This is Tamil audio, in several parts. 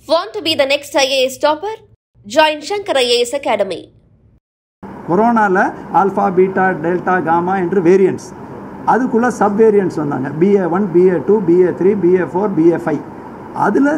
Want to be the next IAS topper? Join Shankar IAS Academy. கொரோனாவில் ஆல்ஃபா பீட்டா டெல்டா காமா என்று வேரியன்ட்ஸ் அதுக்குள்ளே சப் வேரியன்ட்ஸ் வந்தாங்க BA one BA two BA three BA four BA five அதில்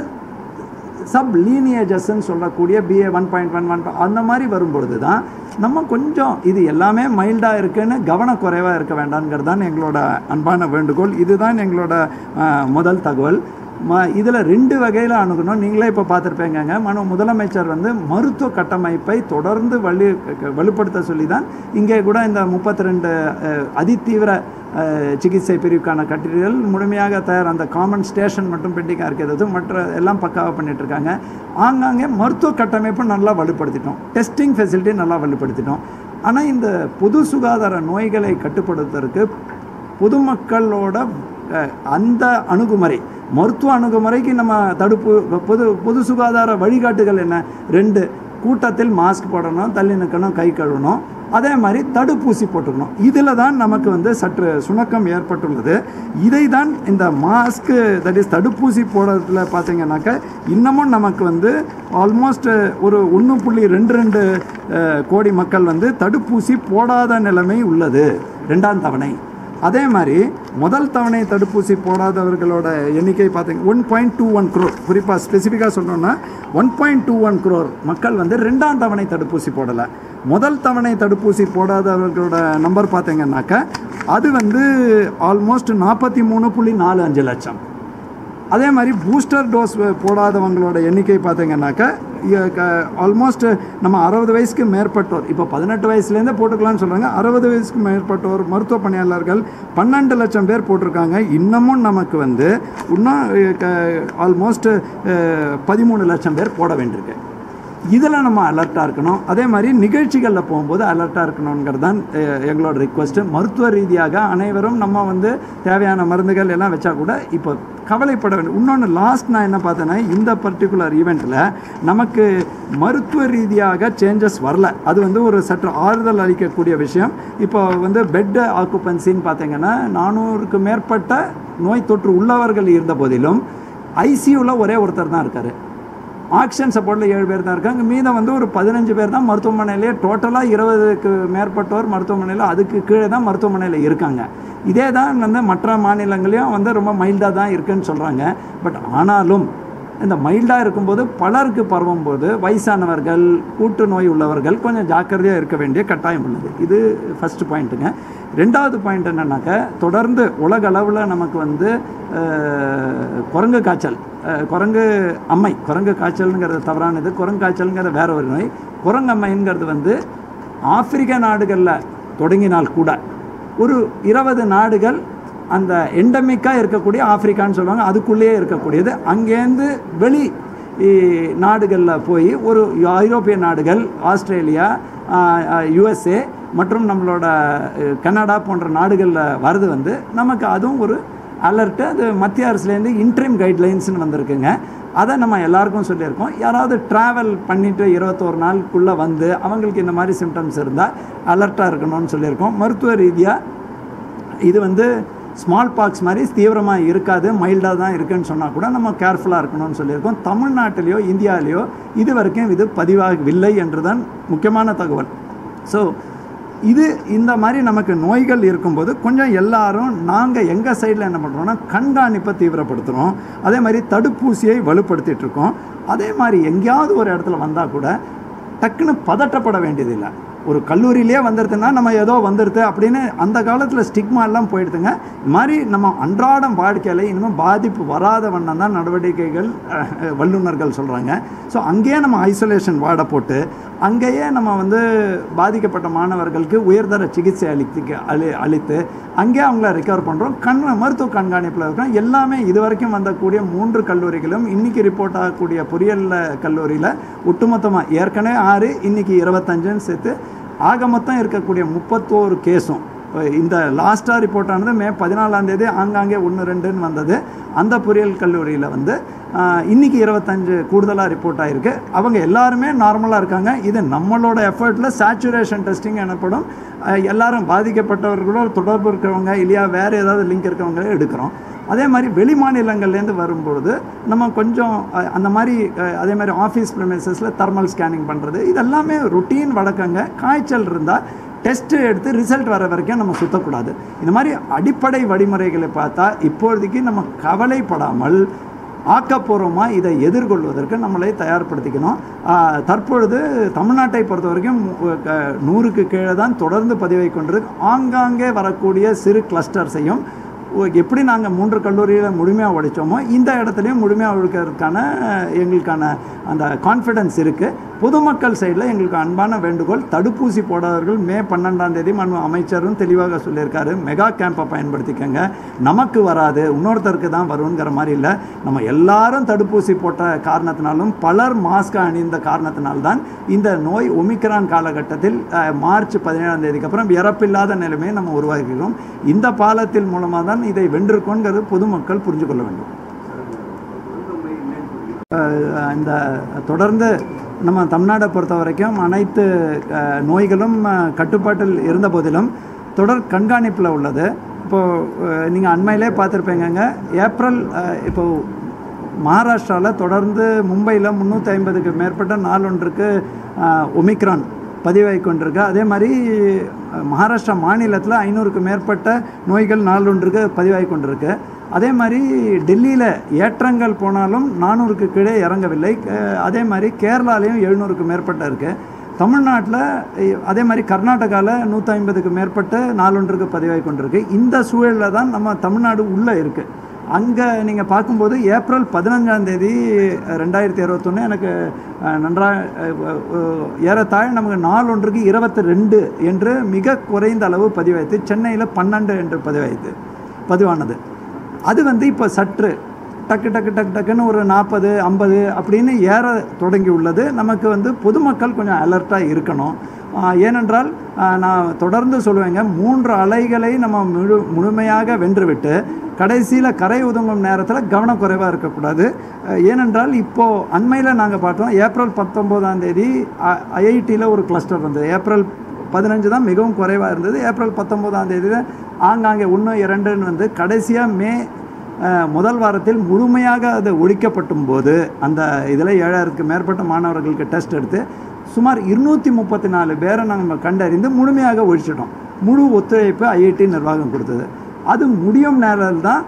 சப் லீனியேஜஸ்ன்னு சொல்லக்கூடிய BA one point one one அந்த மாதிரி வரும்பொழுது தான் நம்ம கொஞ்சம் இது எல்லாமே மைல்டாக இருக்குன்னு கவனக்குறைவாக இருக்க வேண்டாம்ங்கிறது தான் எங்களோட அன்பான வேண்டுகோள் இதுதான் எங்களோட அஹ், முதல் தகவல் ம இதில் ரெண்டு வகையில் அணுகணும் நீங்களே இப்போ பார்த்துருப்பீங்கங்க மனு முதலமைச்சர் வந்து மருத்துவ கட்டமைப்பை தொடர்ந்து வலு வலுப்படுத்த சொல்லி தான் இங்கே கூட இந்த முப்பத்தி ரெண்டு அதிதீவிர அஹ், சிகிச்சை பிரிவுக்கான கட்டிடங்கள் முழுமையாக தயார் அந்த காமன் ஸ்டேஷன் மட்டும் பெண்டிங்காக இருக்கிறது மற்ற எல்லாம் பக்காவாக பண்ணிட்டு இருக்காங்க ஆங்காங்கே மருத்துவ கட்டமைப்பு நல்லா வலுப்படுத்திட்டோம் டெஸ்டிங் ஃபெசிலிட்டி நல்லா வலுப்படுத்திட்டோம் ஆனால் இந்த பொது சுகாதார நோய்களை கட்டுப்படுத்துவதற்கு பொதுமக்களோட அஹ், அந்த அணுகுமுறை மருத்துவ அணுகுமுறைக்கு நம்ம தடுப்பு பொது பொது சுகாதார வழிகாட்டுகள் என்ன ரெண்டு கூட்டத்தில் மாஸ்க் போடணும் தள்ளி நிற்கணும் கை கழுவணும் அதே மாதிரி தடுப்பூசி போட்டுக்கணும் இதில் தான் நமக்கு வந்து சற்று சுணக்கம் ஏற்பட்டுள்ளது இதை தான் இந்த மாஸ்க்கு தட் இஸ் தடுப்பூசி போடுறதுல பார்த்தீங்கன்னாக்க இன்னமும் நமக்கு வந்து ஆல்மோஸ்ட் ஒரு ஒன்று புள்ளி ரெண்டு ரெண்டு அஹ், கோடி மக்கள் வந்து தடுப்பூசி போடாத நிலைமை உள்ளது ரெண்டாம் தவணை அதே மாதிரி முதல் தவணை தடுப்பூசி போடாதவர்களோட எண்ணிக்கை பார்த்தீங்க one point two one crore குறிப்பாக ஸ்பெசிஃபிக்காக சொன்னோன்னா one point two one crore மக்கள் வந்து ரெண்டாம் தவணை தடுப்பூசி போடலை முதல் தவணை தடுப்பூசி போடாதவர்களோட நம்பர் பார்த்தீங்கன்னாக்க அது வந்து ஆல்மோஸ்ட் நாற்பத்தி மூணு புள்ளி நாலு அஞ்சு லட்சம் அதே மாதிரி பூஸ்டர் டோஸ் போடாதவங்களோட எண்ணிக்கை பார்த்தீங்கன்னாக்கா ஆல்மோஸ்ட் நம்ம அறுபது வயசுக்கு மேற்பட்டோர் இப்போ பதினெட்டு வயசுலேருந்தே போட்டுக்கலாம்னு சொல்கிறாங்க அறுபது வயசுக்கு மேற்பட்டோர் மருத்துவ பணியாளர்கள் பன்னெண்டு லட்சம் பேர் போட்டிருக்காங்க இன்னமும் நமக்கு வந்து இன்னும் ஆல்மோஸ்ட் பதிமூணு லட்சம் பேர் போட வேண்டியிருக்கு இதில் நம்ம அலர்ட்டாக இருக்கணும் அதே மாதிரி நிகழ்ச்சிகளில் போகும்போது அலர்ட்டாக இருக்கணுங்கிறது தான் அஹ், எங்களோட ரிக்வஸ்ட்டு மருத்துவ ரீதியாக அனைவரும் நம்ம வந்து தேவையான மருந்துகள் எல்லாம் வச்சா கூட இப்போ கவலைப்பட வேண்டும் இன்னொன்று லாஸ்ட் நான் என்ன பார்த்தேன்னா இந்த பர்டிகுலர் ஈவெண்ட்டில் நமக்கு மருத்துவ ரீதியாக சேஞ்சஸ் வரல அது வந்து ஒரு சற்று ஆறுதல் அளிக்கக்கூடிய விஷயம் இப்போ வந்து பெட் ஆக்குபன்சின்னு பார்த்தீங்கன்னா நானூறுக்கு மேற்பட்ட நோய் தொற்று உள்ளவர்கள் இருந்த போதிலும் ஐசியூவில் ஒரே ஒருத்தர் தான் இருக்கார் ஆக்சிஜன் சப்போர்ட்டில் ஏழு பேர் தான் இருக்காங்க மீதம் வந்து ஒரு பதினஞ்சு பேர் தான் மருத்துவமனையிலே டோட்டலாக இருபதுக்கு மேற்பட்டோர் மருத்துவமனையில் அதுக்கு கீழே தான் மருத்துவமனையில் இருக்காங்க இதே தான் வந்து மற்ற மாநிலங்களையும் வந்து ரொம்ப மைல்டாக தான் இருக்குன்னு சொல்கிறாங்க பட் ஆனாலும் இந்த மைல்டாக இருக்கும்போது பலருக்கு பரவும் போது வயசானவர்கள் கூட்டு நோய் உள்ளவர்கள் கொஞ்சம் ஜாக்கிரதையாக இருக்க வேண்டிய கட்டாயம் உள்ளது இது ஃபஸ்ட்டு பாயிண்ட்டுங்க ரெண்டாவது பாயிண்ட் என்னன்னாக்க தொடர்ந்து உலக அளவில் நமக்கு வந்து அஹ், குரங்கு காய்ச்சல் அஹ், குரங்கு அம்மை குரங்கு காய்ச்சல்ங்கிறது தவறானது குரங்கு காய்ச்சல்ங்கிறது வேற ஒரு நோய் குரங்கம்மைங்கிறது வந்து ஆப்பிரிக்க நாடுகளில் தொடங்கினால் கூட ஒரு இருபது நாடுகள் அந்த எண்டமிக்காக இருக்கக்கூடிய ஆப்பிரிக்கான்னு சொல்லுவாங்க அதுக்குள்ளேயே இருக்கக்கூடியது அங்கேருந்து வெளி நாடுகளில் போய் ஒரு ஐரோப்பிய நாடுகள் ஆஸ்திரேலியா யுஎஸ்ஏ மற்றும் நம்மளோட அஹ், கனடா போன்ற நாடுகளில் வருது வந்து நமக்கு அதுவும் ஒரு அலர்ட்டு அது மத்திய அரசுலேருந்து இன்ட்ரீம் கைட்லைன்ஸ்னு வந்திருக்குங்க அதை நம்ம எல்லாருக்கும் சொல்லியிருக்கோம் யாராவது ட்ராவல் பண்ணிவிட்டு இருபத்தோரு நாளுக்குள்ளே வந்து அவங்களுக்கு இந்த மாதிரி சிம்டம்ஸ் இருந்தால் அலர்ட்டாக இருக்கணும்னு சொல்லியிருக்கோம் மருத்துவ ரீதியாக இது வந்து ஸ்மால் பாக்ஸ் மாதிரி தீவிரமாக இருக்காது மைல்டாக தான் இருக்குன்னு சொன்னால் கூட நம்ம கேர்ஃபுல்லாக இருக்கணும்னு சொல்லியிருக்கோம் தமிழ்நாட்டிலேயோ இந்தியாவிலேயோ இது வரைக்கும் இது பதிவாகவில்லை என்று தான் முக்கியமான தகவல் ஸோ இது இந்த மாதிரி நமக்கு நோய்கள் இருக்கும்போது கொஞ்சம் எல்லாரும் நாங்கள் எங்கள் சைடில் என்ன பண்ணுறோம்னா கண்காணிப்பை தீவிரப்படுத்துகிறோம் அதே மாதிரி தடுப்பூசியை வலுப்படுத்திட்டு இருக்கோம் அதே மாதிரி எங்கேயாவது ஒரு இடத்துல வந்தால் கூட டக்குன்னு பதட்டப்பட வேண்டியதில்லை ஒரு கல்லூரியிலே வந்துடுதுன்னா நம்ம ஏதோ வந்துடுது அப்படின்னு அந்த காலத்தில் ஸ்டிக்மா எல்லாம் போயிடுதுங்க இது மாதிரி நம்ம அன்றாடம் வாழ்க்கையில் இனிமேல் பாதிப்பு வராத வண்ணம் தான் நடவடிக்கைகள் அஹ், வல்லுநர்கள் சொல்கிறாங்க ஸோ அங்கேயே நம்ம ஐசோலேஷன் வார்டை போட்டு அங்கேயே நம்ம வந்து பாதிக்கப்பட்ட மாணவர்களுக்கு உயர்தர சிகிச்சை அளித்து அளி அளித்து அங்கேயே அவங்கள ரெக்கவர் பண்ணுறோம் கண் மருத்துவ கண்காணிப்பில் இருக்கிறோம் எல்லாமே இது வரைக்கும் வந்தக்கூடிய மூன்று கல்லூரிகளும் இன்றைக்கி ரிப்போர்ட் ஆகக்கூடிய பொறியியல் கல்லூரியில் ஒட்டுமொத்தமாக ஏற்கனவே ஆறு இன்றைக்கி இருபத்தஞ்சுன்னு சேர்த்து ஆக மொத்தம் இருக்கக்கூடிய முப்பத்தோரு கேஸும் இந்த லாஸ்ட்டாக ரிப்போர்ட் ஆனது மே பதினாலாம் தேதி ஆங்காங்கே ஒன்று ரெண்டுன்னு வந்தது அந்த பொறியியல் கல்லூரியில் வந்து ஆஹ், இன்னைக்கு இருபத்தஞ்சு கூடுதலாக ரிப்போர்ட் ஆகிருக்கு அவங்க எல்லாருமே நார்மலாக இருக்காங்க இது நம்மளோட எஃபர்ட்டில் சேச்சுரேஷன் டெஸ்டிங் எனப்படும் ஆஹ், எல்லாரும் பாதிக்கப்பட்டவர்களோட தொடர்பு இருக்கிறவங்க இல்லையா வேறு ஏதாவது லிங்க் இருக்கிறவங்க எடுக்கிறோம் அதே மாதிரி வெளி மாநிலங்கள்லேருந்து வரும்பொழுது நம்ம கொஞ்சம் அஹ், அந்த மாதிரி அஹ், அதே மாதிரி ஆஃபீஸ் ப்ரெமிசஸில் தெர்மல் ஸ்கேனிங் பண்ணுறது இதெல்லாமே ருட்டீன் வழக்கங்க காய்ச்சல் இருந்தால் டெஸ்ட்டு எடுத்து ரிசல்ட் வர வரைக்கும் நம்ம சுத்தக்கூடாது இந்த மாதிரி அடிப்படை வழிமுறைகளை பார்த்தா இப்பொழுதைக்கு நம்ம கவலைப்படாமல் ஆக்கப்பூர்வமாக இதை எதிர்கொள்வதற்கு நம்மளை தயார்படுத்திக்கணும் ஆஹ், தற்பொழுது தமிழ்நாட்டை பொறுத்த வரைக்கும் மு- க- நூறுக்கு கீழே தான் தொடர்ந்து பதிவை கொண்டிருக்கு ஆங்காங்கே வரக்கூடிய சிறு கிளஸ்டர்ஸையும் ஒ- எப்படி நாங்கள் மூன்று கல்லூரியில் முழுமையாக உடைச்சோமோ இந்த இடத்துலையும் முழுமையாக ஒழிக்கிறதுக்கான எங்களுக்கான அந்த கான்ஃபிடன்ஸ் இருக்குது பொதுமக்கள் சைடில் எங்களுக்கு அன்பான வேண்டுகோள் தடுப்பூசி போடாதவர்கள் மே பன்னெண்டாம் தேதி மனு அமைச்சரும் தெளிவாக சொல்லியிருக்காரு மெகா கேம்பை பயன்படுத்திக்கங்க நமக்கு வராது இன்னொருத்தருக்கு தான் வருங்கிற மாதிரி இல்லை நம்ம எல்லாரும் தடுப்பூசி போட்ட காரணத்தினாலும் பலர் மாஸ்க் அணிந்த காரணத்தினால்தான் இந்த நோய் ஒமிக்ரான் காலகட்டத்தில் அஹ், மார்ச் பதினேழாம் தேதிக்கு அப்புறம் இறப்பில்லாத நிலைமையை நம்ம உருவாக்கிக்கிறோம் இந்த பாலத்தில் மூலமாக தான் இதை வென்றிருக்கோங்கிறது பொதுமக்கள் புரிஞ்சு கொள்ள வேண்டும் அஹ் இந்த தொடர்ந்து நம்ம தமிழ்நாடை பொறுத்த வரைக்கும் அனைத்து அஹ், நோய்களும் அஹ், கட்டுப்பாட்டில் இருந்த போதிலும் தொடர் கண்காணிப்பில் உள்ளது இப்போது நீங்கள் அண்மையிலே பார்த்துருப்பீங்கங்க ஏப்ரல் அஹ், இப்போ மகாராஷ்டிராவில் தொடர்ந்து மும்பையில் முந்நூற்றி ஐம்பதுக்கு மேற்பட்ட நாளொன்றுக்கு அஹ், ஒமிக்ரான் பதிவாகி கொண்டிருக்கு அதே மாதிரி அஹ், மகாராஷ்டிரா மாநிலத்தில் ஐநூறுக்கு மேற்பட்ட நோய்கள் நாளொன்றுக்கு பதிவாகி கொண்டிருக்கு அதே மாதிரி டெல்லியில் ஏற்றங்கள் போனாலும் நானூறுக்கு கீழே இறங்கவில்லை அஹ், அதே மாதிரி கேரளாலையும் எழுநூறுக்கு மேற்பட்ட இருக்குது தமிழ்நாட்டில் அதே மாதிரி கர்நாடகாவில் நூற்றி ஐம்பதுக்கு மேற்பட்ட நாளொன்றுக்கு பதிவாகி கொண்டிருக்கு இந்த சூழலில் தான் நம்ம தமிழ்நாடு உள்ளே இருக்குது அங்கே நீங்கள் பார்க்கும்போது ஏப்ரல் பதினஞ்சாம் தேதி ரெண்டாயிரத்தி இருபத்தொன்று எனக்கு நன்றாக ஏறத்தாழ நமக்கு நாளொன்றுக்கு இருபத்தி ரெண்டு என்று மிக குறைந்த அளவு பதிவாயித்து சென்னையில் பன்னெண்டு என்று பதிவாயித்து பதிவானது அது வந்து இப்போ சற்று டக்கு டக்கு டக்கு டக்குன்னு ஒரு நாற்பது ஐம்பது அப்படின்னு ஏற தொடங்கி உள்ளது நமக்கு வந்து பொதுமக்கள் கொஞ்சம் அலர்ட்டாக இருக்கணும் ஆஹ் ஏனென்றால் ஆஹ் நான் தொடர்ந்து சொல்லுவேங்க மூன்று அலைகளை நம்ம முழு முழுமையாக வென்றுவிட்டு கடைசியில் கரை ஒதுங்கும் நேரத்தில் கவனக்குறைவாக இருக்கக்கூடாது ஆஹ் ஏனென்றால் இப்போது அண்மையில் நாங்கள் பார்த்தோம் ஏப்ரல் பத்தொம்போதாம் தேதி ஐஐடியில் ஒரு கிளஸ்டர் வந்தது ஏப்ரல் பதினஞ்சு தான் மிகவும் குறைவாக இருந்தது ஏப்ரல் பத்தொம்போதாம் தேதி தான் ஆங்காங்கே ஒன்று இரண்டுன்னு வந்து கடைசியாக மே அஹ், முதல் வாரத்தில் முழுமையாக அது ஒழிக்கப்பட்டும் போது அந்த இதில் ஏழாயிரத்துக்கு மேற்பட்ட மாணவர்களுக்கு டெஸ்ட் எடுத்து சுமார் இருநூற்றி முப்பத்தி நாலு பேரை நாங்கள் கண்டறிந்து முழுமையாக ஒழிச்சிட்டோம் முழு ஒத்துழைப்பு ஐஐடி நிர்வாகம் கொடுத்தது அது முடியும் நேரத்தில் தான்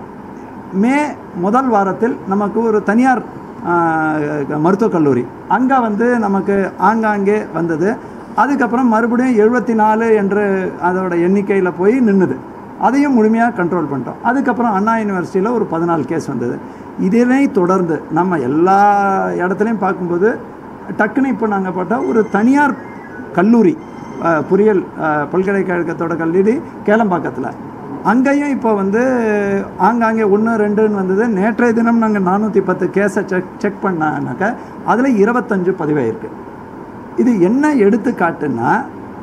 மே முதல் வாரத்தில் நமக்கு ஒரு தனியார் ஆஹ், மருத்துவக் கல்லூரி அங்கே வந்து நமக்கு ஆங்காங்கே வந்தது அதுக்கப்புறம் மறுபடியும் எழுபத்தி நாலு என்று அதோட எண்ணிக்கையில் போய் நின்றுது அதையும் முழுமையாக கண்ட்ரோல் பண்ணிட்டோம் அதுக்கப்புறம் அண்ணா யூனிவர்சிட்டியில் ஒரு பதினாலு கேஸ் வந்தது இதனை தொடர்ந்து நம்ம எல்லா இடத்துலையும் பார்க்கும்போது டக்குன்னு இப்போ நாங்கள் பார்த்தா ஒரு தனியார் கல்லூரி அஹ், பொறியியல் அஹ், பல்கலைக்கழகத்தோட கல்லூரி கேளம்பாக்கத்தில் அங்கேயும் இப்போ வந்து ஆங்காங்கே ஒன்று ரெண்டுன்னு வந்தது நேற்றைய தினம் நாங்கள் நானூற்றி பத்து கேஸை செக் செக் பண்ணானாக்க அதில் இருபத்தஞ்சு பதிவாயிருக்கு இது என்ன எடுத்துக்காட்டுன்னா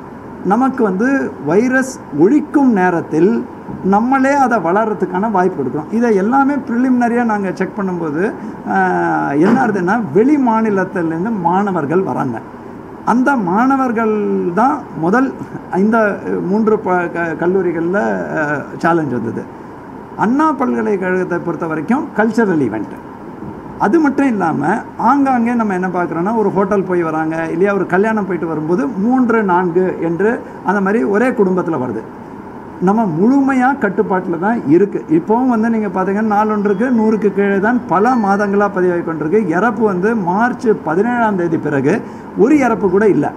நமக்கு வந்து வைரஸ் ஒழிக்கும் நேரத்தில் நம்மளே அதை வளர்கிறதுக்கான வாய்ப்பு எடுக்கும் இதை எல்லாமே ப்ரிலிமினரியாக நாங்கள் செக் பண்ணும்போது ஆஹ், என்ன ஆகுதுன்னா வெளி மாநிலத்திலேருந்து மாணவர்கள் வராங்க அந்த மாணவர்கள் தான் முதல் இந்த மூன்று ப க கல்லூரிகளில் சேலஞ்ச் வந்தது அண்ணா பல்கலைக்கழகத்தை பொறுத்த வரைக்கும் கல்ச்சரல் ஈவெண்ட் அது மட்டும் இல்லாமல் ஆங்காங்கே நம்ம என்ன பார்க்குறோன்னா ஒரு ஹோட்டல் போய் வராங்க இல்லையா ஒரு கல்யாணம் போயிட்டு வரும்போது மூன்று நான்கு என்று அந்த மாதிரி ஒரே குடும்பத்தில் வருது நம்ம முழுமையாக கட்டுப்பாட்டில் தான் இருக்குது இப்போவும் வந்து நீங்கள் பார்த்தீங்கன்னா நாலொன்றுக்கு நூறுக்கு கீழே தான் பல மாதங்களாக பதிவாகி கொண்டிருக்கு இறப்பு வந்து மார்ச் பதினேழாம் தேதி பிறகு ஒரு இறப்பு கூட இல்லை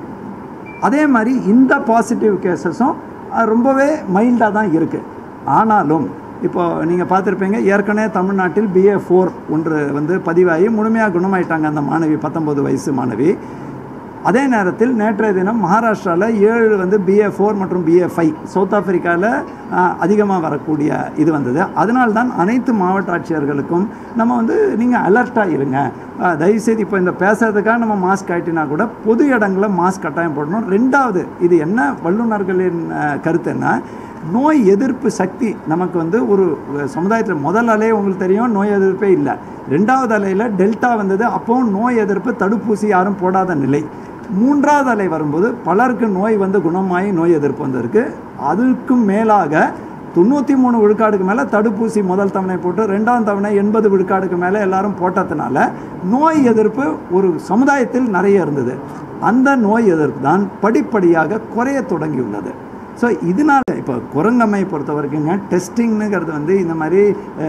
அதே மாதிரி இந்த பாசிட்டிவ் கேசஸும் ரொம்பவே மைல்டாக தான் இருக்குது ஆனாலும் இப்போ நீங்கள் பார்த்துருப்பீங்க ஏற்கனவே தமிழ்நாட்டில் பிஏ ஃபோர் ஒன்று வந்து பதிவாகி முழுமையாக குணமாயிட்டாங்க அந்த மாணவி பத்தொம்பது வயசு மாணவி அதே நேரத்தில் நேற்றைய தினம் மகாராஷ்டிராவில் ஏழு வந்து பிஏ ஃபோர் மற்றும் பிஏ ஃபைவ் சவுத் ஆப்பிரிக்காவில் அதிகமாக வரக்கூடிய இது வந்தது அதனால்தான் அனைத்து மாவட்ட ஆட்சியர்களுக்கும் நம்ம வந்து நீங்கள் அலர்ட்டாக இருங்க அஹ், தயவுசெய்து இப்போ இந்த பேசுறதுக்காக நம்ம மாஸ்க் ஆயிட்டினா கூட பொது இடங்களில் மாஸ்க் கட்டாயம் போடணும் ரெண்டாவது இது என்ன வல்லுநர்களின் அஹ், கருத்து என்ன நோய் எதிர்ப்பு சக்தி நமக்கு வந்து ஒரு சமுதாயத்தில் முதல் அலையே உங்களுக்கு தெரியும் நோய் எதிர்ப்பே இல்லை ரெண்டாவது அலையில் டெல்டா வந்தது அப்போவும் நோய் எதிர்ப்பு தடுப்பூசி யாரும் போடாத நிலை மூன்றாவது அலை வரும்போது பலருக்கு நோய் வந்து குணமாகி நோய் எதிர்ப்பு வந்திருக்கு அதுக்கும் மேலாக தொண்ணூற்றி மூணு விழுக்காடுக்கு மேலே தடுப்பூசி முதல் தவணை போட்டு ரெண்டாம் தவணை எண்பது விழுக்காடுக்கு மேலே எல்லாரும் போட்டதுனால நோய் எதிர்ப்பு ஒரு சமுதாயத்தில் நிறைய இருந்தது அந்த நோய் எதிர்ப்பு தான் படிப்படியாக குறைய தொடங்கியுள்ளது ஸோ இதனால இப்போ குரங்கம்மை பொறுத்த வரைக்குங்க டெஸ்டிங்னுங்கிறது வந்து இந்த மாதிரி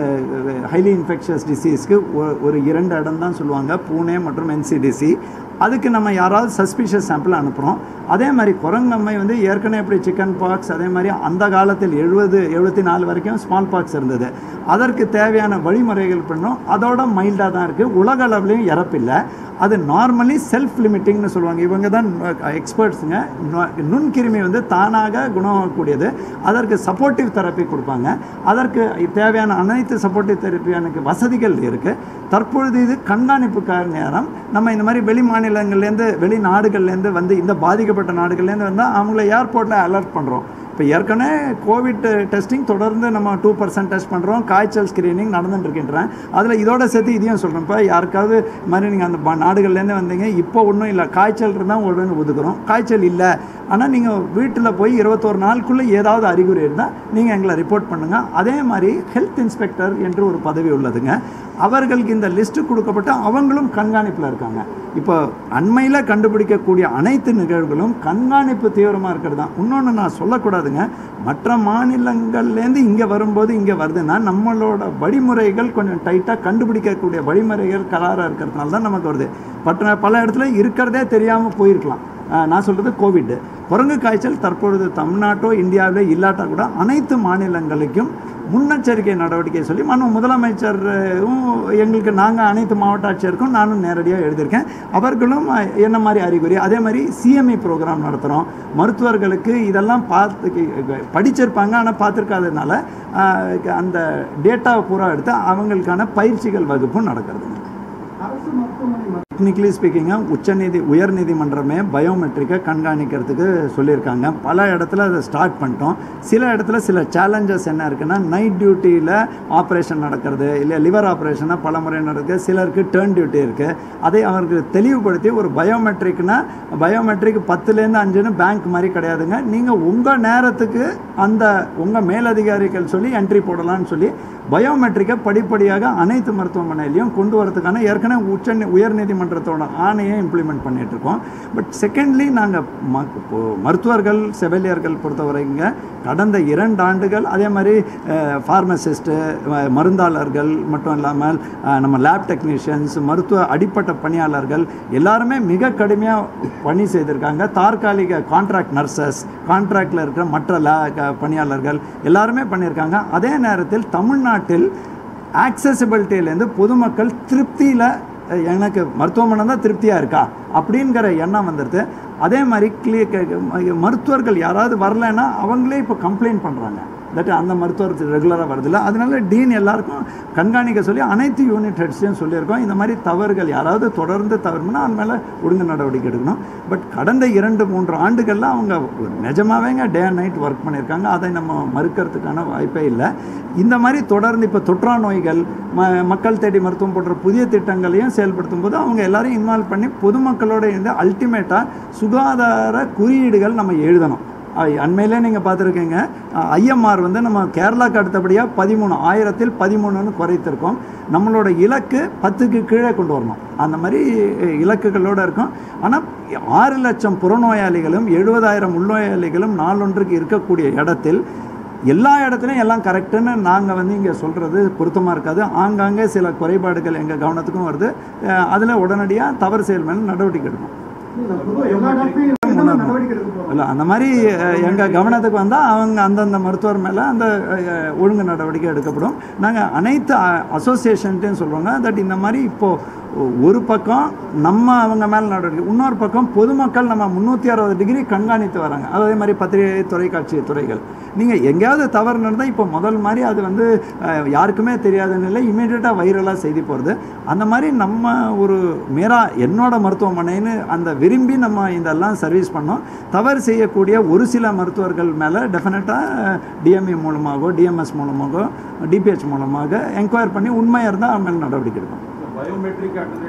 ஹைலி இன்ஃபெக்ஷஸ் டிசீஸ்க்கு ஒரு இரண்டு இடம் தான் சொல்லுவாங்க பூனே மற்றும் என்சிடிசி அதுக்கு நம்ம யாராவது சஸ்பிஷியஸ் சாம்பிள் அனுப்புகிறோம் அதே மாதிரி குரங்கம்மை வந்து ஏற்கனவே எப்படி சிக்கன் பாக்ஸ் அதே மாதிரி அந்த காலத்தில் எழுபது எழுபத்தி நாலு வரைக்கும் ஸ்மால் பாக்ஸ் இருந்தது அதற்கு தேவையான வழிமுறைகள் பண்ணோம் அதோட மைல்டாக தான் இருக்குது உலக அளவுலேயும் இறப்பில்லை அது நார்மலி செல்ஃப் லிமிட்டிங்னு சொல்லுவாங்க இவங்க தான் எக்ஸ்பர்ட்ஸுங்க நுண்கிருமி வந்து தானாக குணமாகக்கூடியது அதற்கு சப்போர்ட்டிவ் தெரப்பி கொடுப்பாங்க அதற்கு தேவையான அனைத்து சப்போர்ட்டிவ் தெரப்பியானுக்கு வசதிகள் இருக்குது தற்பொழுது இது கண்காணிப்புக்கான நேரம் நம்ம இந்த மாதிரி வெளி மாநிலங்கள்லேருந்து வெளி நாடுகள்லேருந்து வந்து இந்த பாதிக்கப்பட்ட நாடுகள்லேருந்து வந்தால் அவங்கள ஏர்போர்ட்டில் அலர்ட் பண்ணுறோம் இப்போ ஏற்கனவே கோவிட் டெஸ்டிங் தொடர்ந்து நம்ம டூ பர்சன்ட் டெஸ்ட் பண்ணுறோம் காய்ச்சல் ஸ்க்ரீனிங் நடந்துட்டு இருக்கின்றேன் அதில் இதோட சேர்த்து இதையும் சொல்கிறேன் இப்போ யாருக்காவது இது மாதிரி நீங்கள் அந்த ப- நாடுகள்லேருந்து வந்தீங்க இப்போ ஒன்றும் இல்லை காய்ச்சல் இருந்தால் உடனே ஒதுக்குறோம் காய்ச்சல் இல்லை ஆனால் நீங்கள் வீட்டில் போய் இருபத்தோரு நாளுக்குள்ளே ஏதாவது அறிகுறி இருந்தால் நீங்கள் எங்களை ரிப்போர்ட் பண்ணுங்கள் அதே மாதிரி ஹெல்த் இன்ஸ்பெக்டர் என்று ஒரு பதவி உள்ளதுங்க அவர்களுக்கு இந்த லிஸ்ட்டு கொடுக்கப்பட்டு அவங்களும் கண்காணிப்பில் இருக்காங்க இப்போ அண்மையில் கண்டுபிடிக்கக்கூடிய அனைத்து நிகழ்வுகளும் கண்காணிப்பு தீவிரமாக இருக்கிறது தான் இன்னொன்று நான் சொல்லக்கூடாதுங்க மற்ற மாநிலங்கள்லேருந்து இங்கே வரும்போது இங்கே வருதுன்னா நம்மளோட வழிமுறைகள் கொஞ்சம் டைட்டாக கண்டுபிடிக்கக்கூடிய வழிமுறைகள் கலாராக இருக்கிறதுனால தான் நமக்கு வருது பட் பல இடத்துல இருக்கிறதே தெரியாமல் போயிருக்கலாம் அஹ் நான் சொல்கிறது கோவிட் குரங்கு காய்ச்சல் தற்பொழுது தமிழ்நாட்டோ இந்தியாவிலே இல்லாட்டா கூட அனைத்து மாநிலங்களுக்கும் முன்னெச்சரிக்கை நடவடிக்கை சொல்லி மனு முதலமைச்சரும் எங்களுக்கு நாங்கள் அனைத்து மாவட்ட ஆட்சியருக்கும் நானும் நேரடியாக எழுதியிருக்கேன் அவர்களும் அஹ், என்ன மாதிரி அறிகுறி அதே மாதிரி சிஎம்இ ப்ரோக்ராம் நடத்துகிறோம் மருத்துவர்களுக்கு இதெல்லாம் பார்த்து படிச்சிருப்பாங்க ஆனால் பார்த்துருக்காததுனால அஹ், அந்த டேட்டாவை பூரா எடுத்து அவங்களுக்கான பயிற்சிகள் வகுப்பும் நடக்கிறதுங்க அரசு மருத்துவமனை டெக்னிக்கலி ஸ்பீக்கிங்க உச்சநீதி உயர்நீதிமன்றமே பயோமெட்ரிக்கை கண்காணிக்கிறதுக்கு சொல்லியிருக்காங்க பல இடத்துல அதை ஸ்டார்ட் பண்ணிட்டோம் சில இடத்துல சில சேலஞ்சஸ் என்ன இருக்குன்னா நைட் டியூட்டியில் ஆப்ரேஷன் நடக்கிறது இல்லை லிவர் ஆப்ரேஷனாக பல முறை நடக்குது சிலருக்கு டேர்ன் டியூட்டி இருக்குது அதை அவருக்கு தெளிவுபடுத்தி ஒரு பயோமெட்ரிக்னா பயோமெட்ரிக் பத்துலேருந்து அஞ்சுன்னு பேங்க் மாதிரி கிடையாதுங்க நீங்கள் உங்கள் நேரத்துக்கு அந்த உங்கள் மேலதிகாரிகள் சொல்லி என்ட்ரி போடலாம்னு சொல்லி பயோமெட்ரிக்கை படிப்படியாக அனைத்து மருத்துவமனையிலையும் கொண்டு வரதுக்கான ஏற்கனவே உச்ச உயர்நீதிமன்றத்தோட ஆணையை இம்ப்ளிமெண்ட் பண்ணிட்டு இருக்கோம் பட் செகண்ட்லி நாங்கள் ம இப்போ மருத்துவர்கள் செவிலியர்கள் பொறுத்தவரைங்க கடந்த இரண்டு ஆண்டுகள் அதே மாதிரி ஃபார்மசிஸ்ட்டு மருந்தாளர்கள் மட்டும் இல்லாமல் அஹ், நம்ம லேப் டெக்னீஷியன்ஸ் மருத்துவ அடிப்பட்ட பணியாளர்கள் எல்லாருமே மிக கடுமையாக பணி செய்திருக்காங்க தற்காலிக கான்ட்ராக்ட் நர்சஸ் கான்ட்ராக்டில் இருக்கிற மற்ற லே க- பணியாளர்கள் எல்லாருமே பண்ணியிருக்காங்க அதே நேரத்தில் தமிழ்நாட்டில் ஆக்சசிபிலிட்டியிலேருந்து பொதுமக்கள் திருப்தியில் எனக்கு மருத்துவமனை தான் திருப்தியாக இருக்கா அப்படிங்கிற எண்ணம் வந்துடுது அதே மாதிரி கிளிய மருத்துவர்கள் யாராவது வரலைன்னா அவங்களே இப்போ கம்ப்ளைண்ட் பண்ணுறாங்க தட் அந்த மருத்துவர் ரெகுலராக வருதில்ல அதனால டீன் எல்லாருக்கும் கண்காணிக்க சொல்லி அனைத்து யூனிட் ஹெட்ஸையும் சொல்லியிருக்கோம் இந்த மாதிரி தவறுகள் யாராவது தொடர்ந்து தவறுனா அது மேலே ஒழுங்கு நடவடிக்கை எடுக்கணும் பட் கடந்த இரண்டு மூன்று ஆண்டுகளில் அவங்க நிஜமாவேங்க டே அண்ட் நைட் ஒர்க் பண்ணியிருக்காங்க அதை நம்ம மறுக்கிறதுக்கான வாய்ப்பே இல்லை இந்த மாதிரி தொடர்ந்து இப்போ தொற்றா நோய்கள் ம மக்கள் தேடி மருத்துவம் போன்ற புதிய திட்டங்களையும் செயல்படுத்தும் போது அவங்க எல்லாரையும் இன்வால்வ் பண்ணி பொதுமக்களோட இருந்து அல்டிமேட்டாக சுகாதார குறியீடுகள் நம்ம எழுதணும் அ- அண்மையிலே நீங்கள் பார்த்துருக்கீங்க ஐஎம்ஆர் வந்து நம்ம கேரளாக்கு அடுத்தபடியாக பதிமூணு ஆயிரத்தில் பதிமூணுன்னு குறைத்திருக்கோம் நம்மளோட இலக்கு பத்துக்கு கீழே கொண்டு வரணும் அந்த மாதிரி அஹ், இலக்குகளோடு இருக்கும் ஆனால் ஆறு லட்சம் புறநோயாளிகளும் எழுபதாயிரம் உள்நோயாளிகளும் நாளொன்றுக்கு இருக்கக்கூடிய இடத்தில் எல்லா இடத்துலையும் எல்லாம் கரெக்டுன்னு நாங்கள் வந்து இங்கே சொல்கிறது பொருத்தமாக இருக்காது ஆங்காங்கே சில குறைபாடுகள் எங்கள் கவனத்துக்கும் வருது அதில் உடனடியாக தவறு செயல் மேலே நடவடிக்கை எடுக்கும் எல்லா டாக்டரையும் தான் நடவடிக்கை எடுக்க போறோம் இல்லை அந்த மாதிரி எங்கள் கவனத்துக்கு வந்தால் அவங்க அந்தந்த மருத்துவர் மேலே அந்த அஹ், ஒழுங்கு நடவடிக்கை எடுக்கப்படும் நாங்கள் அனைத்து அசோசியேஷன்ட்டையும் சொல்லுவாங்க தட் இந்த மாதிரி இப்போது ஒரு பக்கம் நம்ம அவங்க மேலே நடவடிக்கை இன்னொரு பக்கம் பொதுமக்கள் நம்ம முந்நூற்றி அறுபது டிகிரி கண்காணித்து வராங்க அதே மாதிரி பத்திரிகை தொலைக்காட்சி துறைகள் நீங்கள் எங்கேயாவது தவறு நடந்தால் இப்போ முதல் மாதிரி அது வந்து அஹ், யாருக்குமே தெரியாத நிலை இமீடியட்டாக வைரலாக செய்தி போகிறது அந்த மாதிரி நம்ம ஒரு மேரா என்னோட மருத்துவமனைன்னு அந்த விரும்பி நம்ம இதெல்லாம் சர்வீஸ் பண்ணோம் தவறு செய்யக்கூடிய ஒரு சில மருத்துவர்கள் மேலே டெஃபினட்டாக டிஎம்இ மூலமாகவோ டிஎம்எஸ் மூலமாகவோ டிபிஹெச் மூலமாக என்கொயர் பண்ணி உண்மையாக இருந்தால் அவங்க மேலே நடவடிக்கை எடுக்கும் பயோமெட்ரிக் அட்டண்டன்ஸ்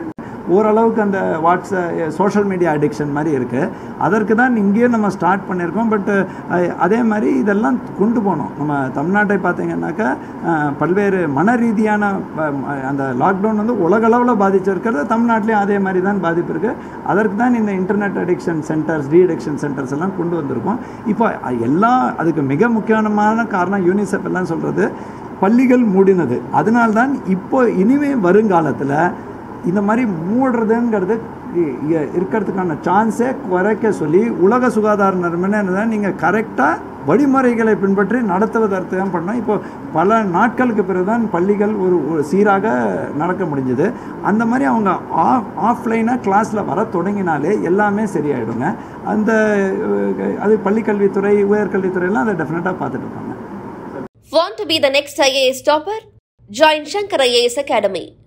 ஓரளவுக்கு அந்த வாட்ஸ்அப் சோஷியல் மீடியா அடிக்ஷன் மாதிரி இருக்குது அதற்கு தான் இங்கேயே நம்ம ஸ்டார்ட் பண்ணியிருக்கோம் பட் அதே மாதிரி இதெல்லாம் கொண்டு போகணும் நம்ம தமிழ்நாட்டை பார்த்தீங்கன்னாக்கா அஹ், பல்வேறு மன ரீதியான அஹ், அந்த லாக்டவுன் வந்து உலகளவில் பாதிச்சிருக்கிறது தமிழ்நாட்டிலையும் அதே மாதிரி தான் பாதிப்பு இருக்குது அதற்கு தான் இந்த internet addiction centres de addiction centres எல்லாம் கொண்டு வந்திருக்கோம் இப்போ எல்லாம் அதுக்கு மிக முக்கியமான காரணம் யூனிசெஃப் எல்லாம் சொல்கிறது பள்ளிகள் மூடினது அதனால்தான் இப்போ இனிமே வருங்காலத்தில் இந்த மாதிரி மூடுறதுங்கிறது இ- இ- இருக்கிறதுக்கான சான்ஸே குறைக்க சொல்லி உலக சுகாதார நிறுவனம் என்னதான் நீங்கள் கரெக்டாக வழிமுறைகளை பின்பற்றி நடத்துவதற்கு தான் பண்ணோம் இப்போ பல நாட்களுக்கு பிறகுதான் பள்ளிகள் ஒரு ஒரு சீராக நடக்க முடிஞ்சது அந்த மாதிரி அவங்க ஆஃப் ஆஃப்லைனாக கிளாஸில் வர தொடங்கினாலே எல்லாமே சரியாயிடுங்க அந்த அஹ், அது பள்ளிக்கல்வித்துறை உயர்கல்வித்துறையெல்லாம் அதை டெஃபினட்டாக பார்த்துட்டு இருப்பாங்க Want to be the next IAS topper? Join Shankar IAS Academy.